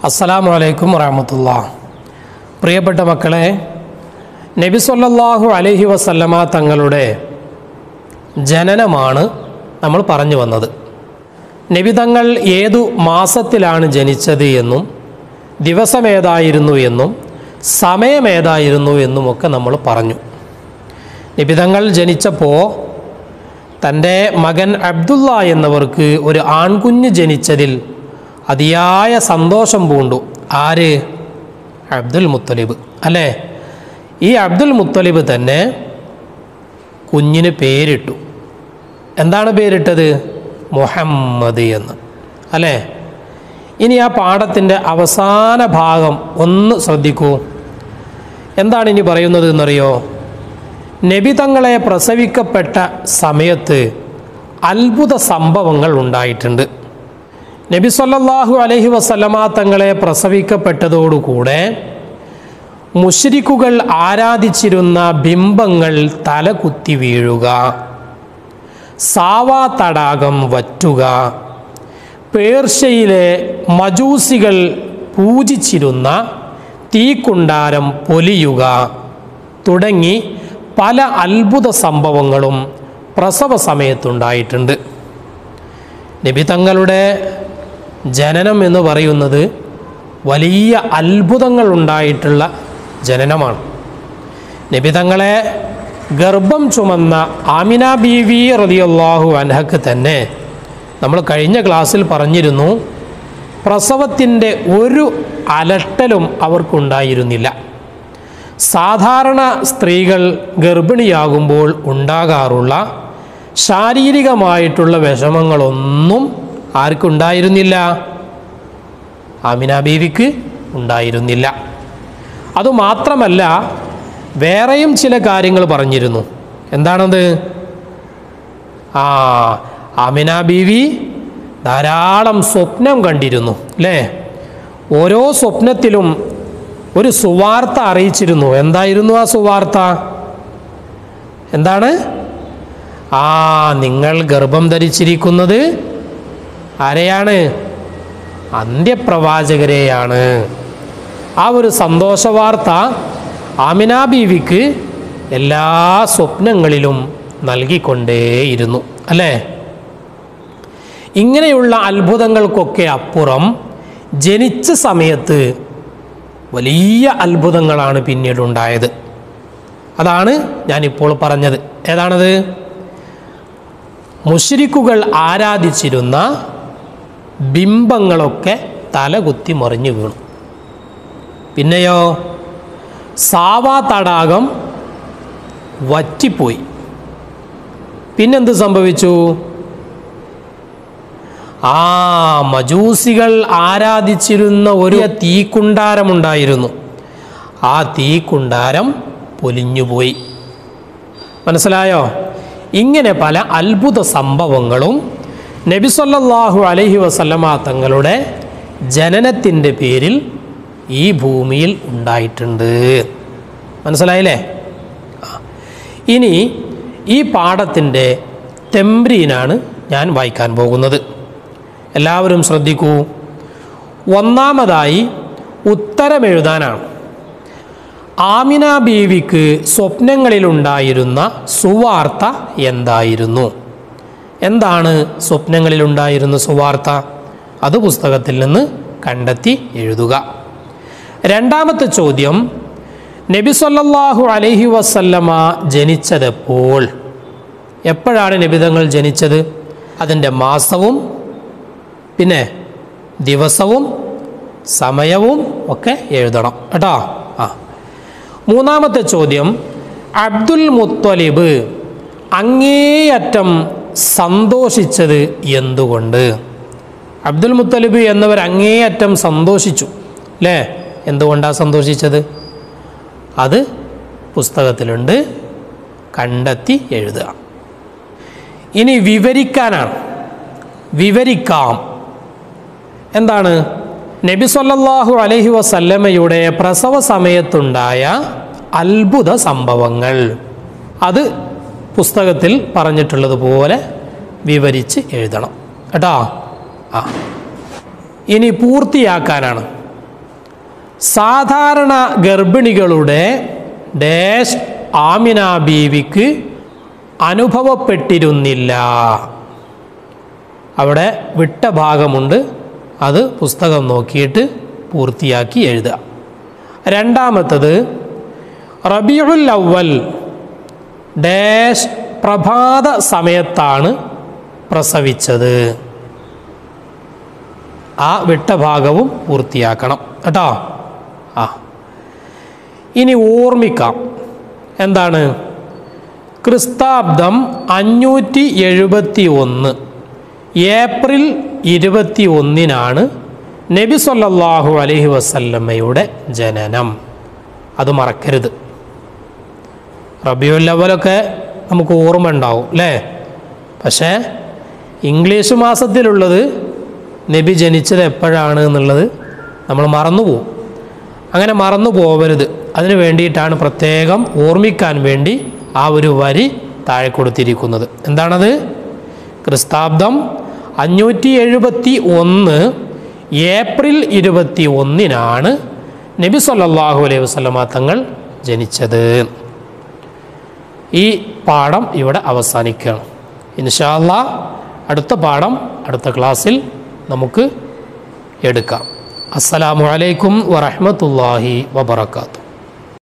അസ്സലാമു അലൈക്കും വറഹമത്തുള്ള പ്രിയപ്പെട്ട മക്കളെ നബി സല്ലല്ലാഹു അലൈഹി വസല്ലമ തങ്ങളുടെ ജനനമാണ് നമ്മൾ പറഞ്ഞു വന്നത് നബി തങ്ങൾ ഏതു മാസത്തിലാണ് ജനിച്ചത് എന്നും ദിവസമേതായിരുന്നു എന്നും സമയമേതായിരുന്നു എന്നുമൊക്കെ നമ്മൾ പറഞ്ഞു നിബിതങ്ങൾ ജനിച്ചപ്പോൾ തൻ്റെ മകൻ അബ്ദുള്ള എന്നവർക്ക് ഒരു ആൺകുഞ്ഞ് ജനിച്ചതിൽ അതിയായ സന്തോഷം പൂണ്ടു ആര് അബ്ദുൽ മുത്തലിബ് അല്ലേ ഈ അബ്ദുൽ മുത്തലിബ് തന്നെ കുഞ്ഞിന് പേരിട്ടു എന്താണ് പേരിട്ടത് മുഹമ്മദ് എന്ന് അല്ലേ ഇനി ആ പാഠത്തിൻ്റെ അവസാന ഭാഗം ഒന്ന് ശ്രദ്ധിക്കൂ എന്താണ് ഇനി പറയുന്നത് എന്നറിയോ നബി തങ്ങളെ പ്രസവിക്കപ്പെട്ട സമയത്ത് അത്ഭുത സംഭവങ്ങൾ ഉണ്ടായിട്ടുണ്ട് നബി സല്ലല്ലാഹു അലൈഹി വസല്ലമ തങ്ങളെ പ്രസവിക്കപ്പെട്ടതോടുകൂടെ മുഷ്രിക്കുകൾ ആരാധിച്ചിരുന്ന ബിംബങ്ങൾ തലകുത്തി വീഴുക സാവാ തടാകം വറ്റുക പേർഷ്യയിലെ മജൂസികൾ പൂജിച്ചിരുന്ന തീക്കുണ്ടാരം പൊലിയുക തുടങ്ങി പല അത്ഭുത സംഭവങ്ങളും പ്രസവ സമയത്തുണ്ടായിട്ടുണ്ട് നബി തങ്ങളുടെ ജനനം എന്ന് പറയുന്നത് വലിയ അത്ഭുതങ്ങൾ ഉണ്ടായിട്ടുള്ള ജനനമാണ് നബി തങ്ങളെ ഗർഭം ചുമന്ന ആമിന ബീവി റളിയല്ലാഹു അൻഹക്ക് തന്നെ നമ്മൾ കഴിഞ്ഞ ക്ലാസ്സിൽ പറഞ്ഞിരുന്നു പ്രസവത്തിൻ്റെ ഒരു അലട്ടലും അവർക്കുണ്ടായിരുന്നില്ല സാധാരണ സ്ത്രീകൾ ഗർഭിണിയാകുമ്പോൾ ഉണ്ടാകാറുള്ള ശാരീരികമായിട്ടുള്ള വിഷമങ്ങളൊന്നും ആർക്കുണ്ടായിരുന്നില്ല ആമിന ബീവിക്ക് ഉണ്ടായിരുന്നില്ല അതുമാത്രമല്ല വേറെയും ചില കാര്യങ്ങൾ പറഞ്ഞിരുന്നു എന്താണത് ആ ആമിന ബീവി ധാരാളം സ്വപ്നം കണ്ടിരുന്നു അല്ലേ ഓരോ സ്വപ്നത്തിലും ഒരു സുവാർത്ത അറിയിച്ചിരുന്നു എന്തായിരുന്നു ആ സുവാർത്ത എന്താണ് ആ നിങ്ങൾ ഗർഭം ധരിച്ചിരിക്കുന്നത് ആരെയാണ് അന്ത്യപ്രവാചകരെയാണ് ആ ഒരു സന്തോഷ വാർത്ത ആമിന ബീവിക്ക് എല്ലാ സ്വപ്നങ്ങളിലും നൽകിക്കൊണ്ടേയിരുന്നു അല്ലേ ഇങ്ങനെയുള്ള അത്ഭുതങ്ങൾക്കൊക്കെ അപ്പുറം ജനിച്ച സമയത്ത് വലിയ അത്ഭുതങ്ങളാണ് പിന്നീട് ഉണ്ടായത് അതാണ് ഞാനിപ്പോൾ പറഞ്ഞത് ഏതാണത് മുഷ്രിക്കുകൾ ആരാധിച്ചിരുന്ന ബിംബങ്ങളൊക്കെ തലകുത്തി മറിഞ്ഞു വീണു പിന്നെയോ സാവാ തടാകം വറ്റിപ്പോയി പിന്നെന്ത് സംഭവിച്ചു ആ മജൂസികൾ ആരാധിച്ചിരുന്ന ഒരു തീക്കുണ്ടാരമുണ്ടായിരുന്നു ആ തീക്കുണ്ടാരം പൊലിഞ്ഞുപോയി മനസ്സിലായോ ഇങ്ങനെ പല അത്ഭുത സംഭവങ്ങളും നബി സല്ലല്ലാഹു അലൈഹി വസല്ലമ തങ്ങളുടെ ജനനത്തിൻ്റെ പേരിൽ ഈ ഭൂമിയിൽ ഉണ്ടായിട്ടുണ്ട് മനസ്സിലായില്ലേ ആ. ഇനി ഈ പാഠത്തിൻ്റെ തെമ്പ്രീനാണ് ഞാൻ വായിക്കാൻ പോകുന്നത് എല്ലാവരും ശ്രദ്ധിക്കൂ ഒന്നാമതായി ഉത്തരമെഴുതാനാണ് ആമിന ബീവിക്ക് സ്വപ്നങ്ങളിലുണ്ടായിരുന്ന സുവാർത്ത എന്തായിരുന്നു എന്താണ് സ്വപ്നങ്ങളിലുണ്ടായിരുന്ന സുവാർത്ത അത് പുസ്തകത്തിൽ നിന്ന് കണ്ടെത്തി എഴുതുക രണ്ടാമത്തെ ചോദ്യം നബി സല്ലല്ലാഹു അലൈഹി വസല്ലമ ജനിച്ചതെപ്പോൾ എപ്പോഴാണ് നബിതങ്ങൾ ജനിച്ചത് അതിൻ്റെ മാസവും പിന്നെ ദിവസവും സമയവും ഒക്കെ എഴുതണം കേട്ടോ ആ മൂന്നാമത്തെ ചോദ്യം അബ്ദുൽ മുത്തലിബ് അങ്ങേയറ്റം സന്തോഷിച്ചത് എന്തുകൊണ്ട് അബ്ദുൽ മുത്തലിബ് എന്നവർ അങ്ങേയറ്റം സന്തോഷിച്ചു അല്ലേ എന്തുകൊണ്ടാണ് സന്തോഷിച്ചത് അത് പുസ്തകത്തിലുണ്ട് കണ്ടെത്തി എഴുതുക ഇനി വിവരിക്കാനാണ് വിവരിക്കാം എന്താണ് നബി സല്ലല്ലാഹു അലൈഹി വസല്ലമയുടെ പ്രസവ സമയത്തുണ്ടായ അത്ഭുത സംഭവങ്ങൾ അത് പുസ്തകത്തിൽ പറഞ്ഞിട്ടുള്ളതുപോലെ വിവരിച്ച് എഴുതണം കേട്ടോ ആ ഇനി പൂർത്തിയാക്കാനാണ് സാധാരണ ഗർഭിണികളുടെ ഡാഷ് ആമിന ബീവിക്ക് അനുഭവപ്പെട്ടിരുന്നില്ല അവിടെ വിട്ട ഭാഗമുണ്ട് അത് പുസ്തകം നോക്കിയിട്ട് പൂർത്തിയാക്കി എഴുതുക രണ്ടാമത്തത് റബിയുൽ അവൽ ഡാഷ് പ്രഭാത സമയത്താണ് പ്രസവിച്ചത് ആ വിട്ട ഭാഗവും പൂർത്തിയാക്കണം കേട്ടോ ആ ഇനി ഓർമ്മിക്കാം എന്താണ് ക്രിസ്താബ്ദം അഞ്ഞൂറ്റി എഴുപത്തി ഒന്ന് ഏപ്രിൽ ഇരുപത്തി ഒന്നിനാണ് നബി സല്ലല്ലാഹു അലൈഹി വസല്ലമ്മയുടെ ജനനം അത് മറക്കരുത് റബിയുൽ അവലൊക്കെ നമുക്ക് ഓർമ്മ ഉണ്ടാവും അല്ലേ പക്ഷേ ഇംഗ്ലീഷ് മാസത്തിലുള്ളത് നബി ജനിച്ചത് എപ്പോഴാണ് എന്നുള്ളത് നമ്മൾ മറന്നുപോകും അങ്ങനെ മറന്നു പോവരുത് അതിനു വേണ്ടിയിട്ടാണ് പ്രത്യേകം ഓർമ്മിക്കാൻ വേണ്ടി ആ ഒരു വരി താഴെ കൊടുത്തിരിക്കുന്നത് എന്താണത് ക്രിസ്താബ്ദം അഞ്ഞൂറ്റി എഴുപത്തി ഒന്ന് ഏപ്രിൽ ഇരുപത്തി ഒന്നിനാണ് നബി സല്ലല്ലാഹു അലൈഹി വസല്ലമ തങ്ങൾ ജനിച്ചത് ഈ പാഠം ഇവിടെ അവസാനിക്കുകയാണ് ഇൻഷാല്ല അടുത്ത പാഠം അടുത്ത ക്ലാസ്സിൽ നമുക്ക് എടുക്കാം അസ്സലാമു അലൈക്കും വറഹ്മത്തുള്ളാഹി വബറകാതുഹു